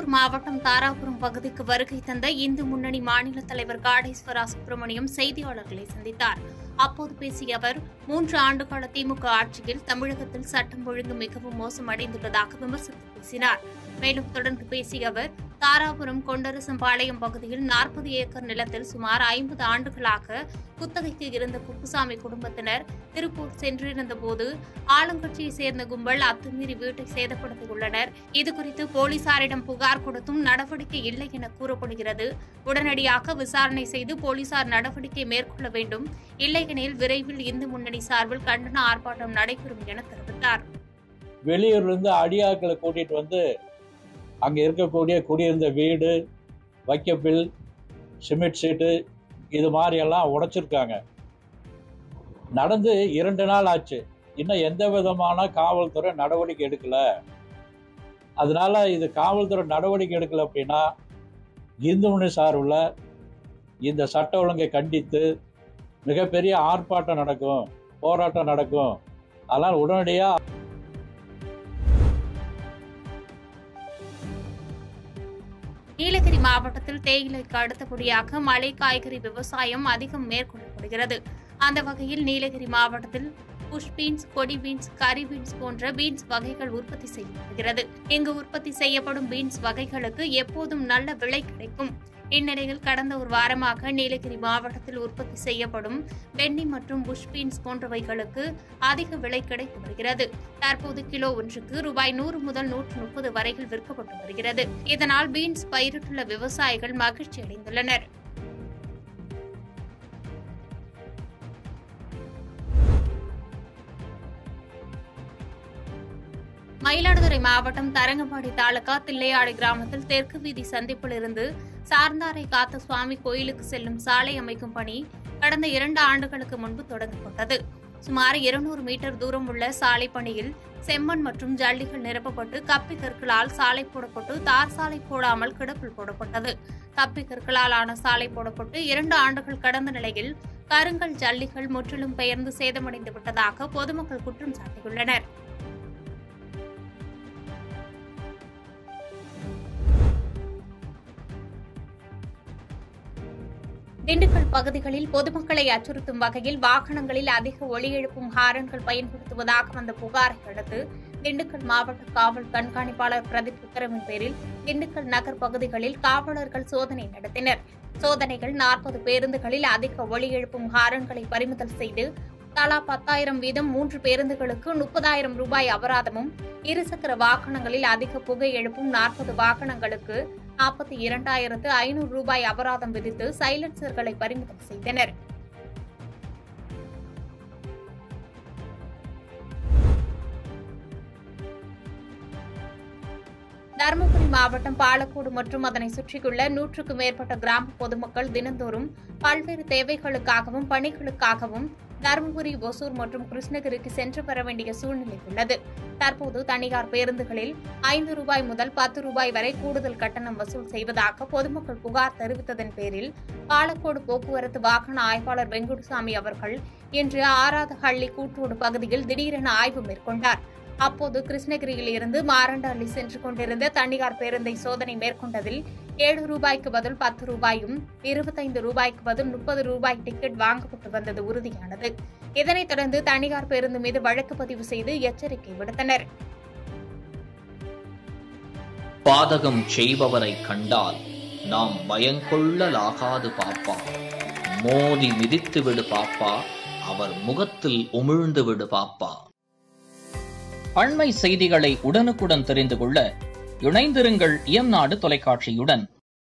திருப்பூர் மாவட்டம் தாராபுரம் பகுதிக்கு வருகை தந்த இந்து முன்னணி மாநில தலைவர் காடேஸ்வரா சுப்பிரமணியம் செய்தியாளர்களை சந்தித்தார் அப்போது பேசிய அவர் மூன்று ஆண்டுகால திமுக ஆட்சியில் தமிழகத்தில் சட்டம் ஒழுங்கு மிகவும் மோசமடைந்துள்ளதாக விமர்சித்து பேசினார் மேலும் தொடர்ந்து பேசிய அவர் தாராபுரம் கொண்டரசம்பாளையம் பகுதியில் நாற்பது ஏக்கர் நிலத்தில் சுமார் ஐம்பது ஆண்டுகளாக குத்தகைக்கு இருந்த குப்புசாமி குடும்பத்தினர் திருப்பூர் சென்றிருந்த போது ஆளுங்கட்சியை சேர்ந்த கும்பல் அத்துமீறி வீட்டை சேதப்படுத்தியுள்ளனர் இதுகுறித்து போலீசாரிடம் புகார் கொடுத்தும் நடவடிக்கை இல்லை என கூறப்படுகிறது உடனடியாக விசாரணை செய்து போலீசார் நடவடிக்கை மேற்கொள்ள வேண்டும் இல்லையெனில் விரைவில் இந்து முன்னணி சார்பில் கண்டன ஆர்ப்பாட்டம் நடைபெறும் என தெரிவித்தார் வெளியூர்ல இருந்து அடியாட்களை கூட்டிட்டு வந்து அங்க இருக்கக்கூடிய குடியிருந்த வீடு வைக்கப்பில் சிமெண்ட் சீட்டு இது மாதிரி எல்லாம் உடைச்சிருக்காங்க நடந்து இரண்டு நாள் ஆச்சு இன்னும் எந்த விதமான காவல்துறை நடவடிக்கை எடுக்கல அதனால இது காவல்துறை நடவடிக்கை எடுக்கல அப்படின்னா இந்து முன்னணி சார்பில் இந்த சட்ட ஒழுங்கை கண்டித்து மிகப்பெரிய ஆர்ப்பாட்டம் நடக்கும் போராட்டம் நடக்கும் அதனால் உடனடியாக நீலகிரி மாவட்டத்தில் தேயிலைக்கு அடுத்தபடியாக மலை காய்கறி விவசாயம் அதிகம் மேற்கொள்ளப்படுகிறது அந்த வகையில் நீலகிரி மாவட்டத்தில் புஷ் பீன்ஸ் கொடி பீன்ஸ் கரி பீன்ஸ் போன்ற பீன்ஸ் வகைகள் உற்பத்தி செய்யப்படுகிறது இங்கு உற்பத்தி செய்யப்படும் பீன்ஸ் வகைகளுக்கு எப்போதும் நல்ல விலை கிடைக்கும் இந்நிலையில் கடந்த ஒரு வாரமாக நீலகிரி மாவட்டத்தில் உற்பத்தி செய்யப்படும் வெண்ணி மற்றும் புஷ் பீன்ஸ் போன்றவைகளுக்கு அதிக விலை கிடைத்து வருகிறது தற்போது கிலோ ஒன்றுக்கு ரூபாய் நூறு முதல் நூற்று முப்பது வரையில் விற்கப்பட்டு வருகிறது இதனால் பீன்ஸ் பயிரிட்டுள்ள விவசாயிகள் மகிழ்ச்சி அடைந்துள்ளனர் மயிலாடுதுறை மாவட்டம் தரங்கம்பாடி தாலுகா தில்லையாடி கிராமத்தில் தெற்கு வீதி சந்திப்பில் இருந்து சார்ந்தாரை காத்த சுவாமி கோயிலுக்கு செல்லும் சாலை அமைக்கும் பணி கடந்த இரண்டு ஆண்டுகளுக்கு முன்பு தொடங்கப்பட்டது சுமார் இருநூறு மீட்டர் தூரம் உள்ள சாலை பணியில் செம்மண் மற்றும் ஜல்லிகள் நிரப்பப்பட்டு கப்பி கற்களால் சாலை போடப்பட்டு தார் சாலை போடாமல் கிடப்பில் போடப்பட்டது கப்பி கற்களால் ஆன சாலை போடப்பட்டு இரண்டு ஆண்டுகள் கடந்த நிலையில் கருங்கல் ஜல்லிகள் முற்றிலும் பெயர்ந்து சேதமடைந்து விட்டதாக பொதுமக்கள் குற்றம் சாட்டியுள்ளனர் திண்டுக்கல் பகுதிகளில் பொதுமக்களை அச்சுறுத்தும் வகையில் வாகனங்களில் அதிக ஒலி எழுப்பும் ஹாரன்கள் பயன்படுத்துவதாக வந்த புகாரை அடுத்து திண்டுக்கல் மாவட்ட காவல் கண்காணிப்பாளர் பிரதீப் உத்தரவின் பேரில் திண்டுக்கல் நகர் பகுதிகளில் காவலர்கள் சோதனை நடத்தினர் சோதனைகள் நாற்பது பேருந்துகளில் அதிக ஒலி எழுப்பும் ஹாரன்களை பறிமுதல் செய்து தலா பத்தாயிரம் வீதம் மூன்று பேருந்துகளுக்கு முப்பதாயிரம் ரூபாய் அபராதமும் இருசக்கர வாகனங்களில் அதிக புகை எழுப்பும் நாற்பது வாகனங்களுக்கு நாற்பத்தி இரண்டாயிரத்து ஐநூறு ரூபாய் அபராதம் விதித்து சைலன்சர்களை பறிமுதல் செய்தனர் தருமபுரி மாவட்டம் பாலக்கோடு மற்றும் அதனை சுற்றியுள்ள நூற்றுக்கும் மேற்பட்ட கிராம பொதுமக்கள் தினந்தோறும் பல்வேறு தேவைகளுக்காகவும் பணிகளுக்காகவும் தருமபுரி ஒசூர் மற்றும் கிருஷ்ணகிரிக்கு சென்று வர வேண்டிய சூழ்நிலை உள்ளது தற்போது தனியார் பேருந்துகளில் ஐந்து ரூபாய் முதல் பத்து ரூபாய் வரை கூடுதல் கட்டணம் வசூல் செய்வதாக பொதுமக்கள் புகார் தெரிவித்ததன் பேரில் பாலக்கோடு போக்குவரத்து வாகன ஆய்வாளர் வெங்குடுசாமி அவர்கள் இன்று ஆராதஹள்ளி கூட்டோடு பகுதியில் திடீரென ஆய்வு மேற்கொண்டார் அப்போது கிருஷ்ணகிரியில் இருந்து மாரண்டஹள்ளி சென்று கொண்டிருந்த தனியார் பேருந்தை சோதனை மேற்கொண்டதில் ஏழு ரூபாய்க்கு பதில் பத்து ரூபாயும் இருபத்தைந்து ரூபாய்க்கு பதில் முப்பது ரூபாய் டிக்கெட் வாங்கப்பட்டு வந்தது உறுதியானது இதனைத் தொடர்ந்து தனியார் பேருந்து மீது வழக்கு பதிவு செய்து எச்சரிக்கை விடுத்தனர் பாதகம் செய்பவரை கண்டால் நாம் பயங்கொள்ளலாகாது பாப்பா மோதி மிதித்து விடு பாப்பா அவர் முகத்தில் உமிழ்ந்து விடு பாப்பா அண்மை செய்திகளை உடனுக்குடன் தெரிந்து கொள்ள இணைந்திருங்கள் இயம்நாடு தொலைக்காட்சியுடன்